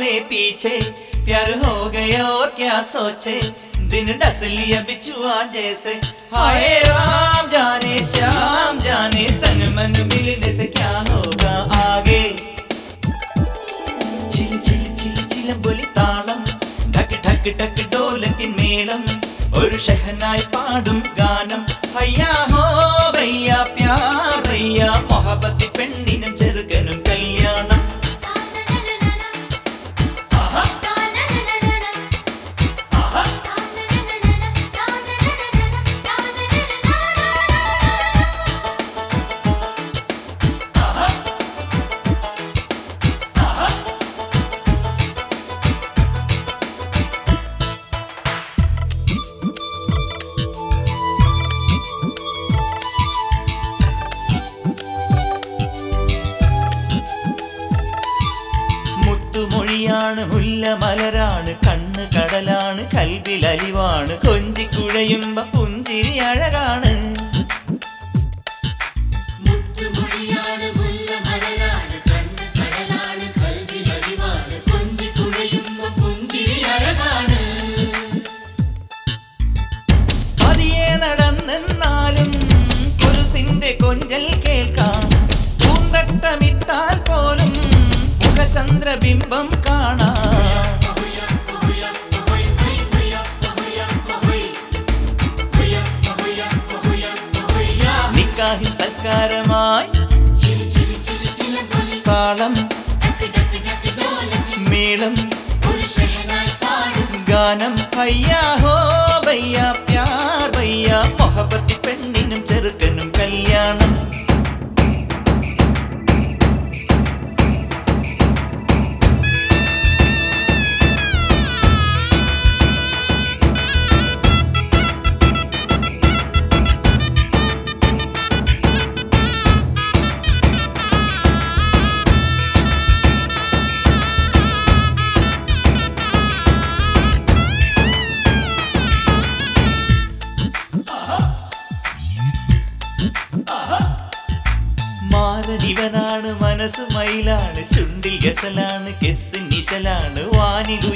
में पीछे प्यार हो गया और क्या सोचे दिन डस लिया बिछुआ जैसे हाय राम जाने श्याम जाने तन मन मिलने से क्या होगा आगे ചില ചില ചില ചിലമ്പൊലി താളം ഠക്ക് ഠക്ക് ഠക്ക് ഡോലത്തിൻ മേളം ഒരു ഷഹനായി പാടും ഗാനം അയ്യാ ഹോ ഭയ്യ പ്യാർ ഭയ്യ മൊഹബത്തി പെണ്ണിനും ചെറുക്കനും കല്യാണം ആഹാ, ആഹാ, ആഹാ, ആഹാ. മുത്തുമൊഴിയാണ് മുല്ല മലരാണ് കണ്ണ് കടലാണ് കൽവിൽ അലിവാണ് കൊഞ്ചിക്കുഴയുമ്പ പുഞ്ചിരി അഴകാണ് മുത്തുമൊഴിയാണ് മുല്ലമലരാണ് കണ്ണ് കടലാണ് കൽവിലറിവാണ് കൊഞ്ചി കുഴയുമ്പോ പുഞ്ചിരി അഴകാണ് പതിയെ നടന്നെന്നാലും കുരുസിന്റെ കൊഞ്ചൽ കേൾക്കാം പൂന്തട്ടമിട്ടാൽ പോലും മുഖചന്ദ്രബിംബം കാണാം നിക്കാഹിൽ സൽക്കാരമായി ചിരി ചിരി ചിരി ചിലമ്പൊലി താളം ടക്ക് ടക്ക് ടക്ക് ഡോലത്തിൽ മേളം ഒരു ഷഹനായി പാടും ഗാനം ഭയ്യാ ഹോ ഭയ്യ പ്യാർ ഭയ്യ മൊഹബത്തി പെണ്ണിനും ചെറുക്കനും കല്യാണം മാരനിവനാണ് മനസ്സ് മയിലാണ് ചുണ്ടിൽ ഗസലാണ് കെസ് നിശലാണ് വാനിൽ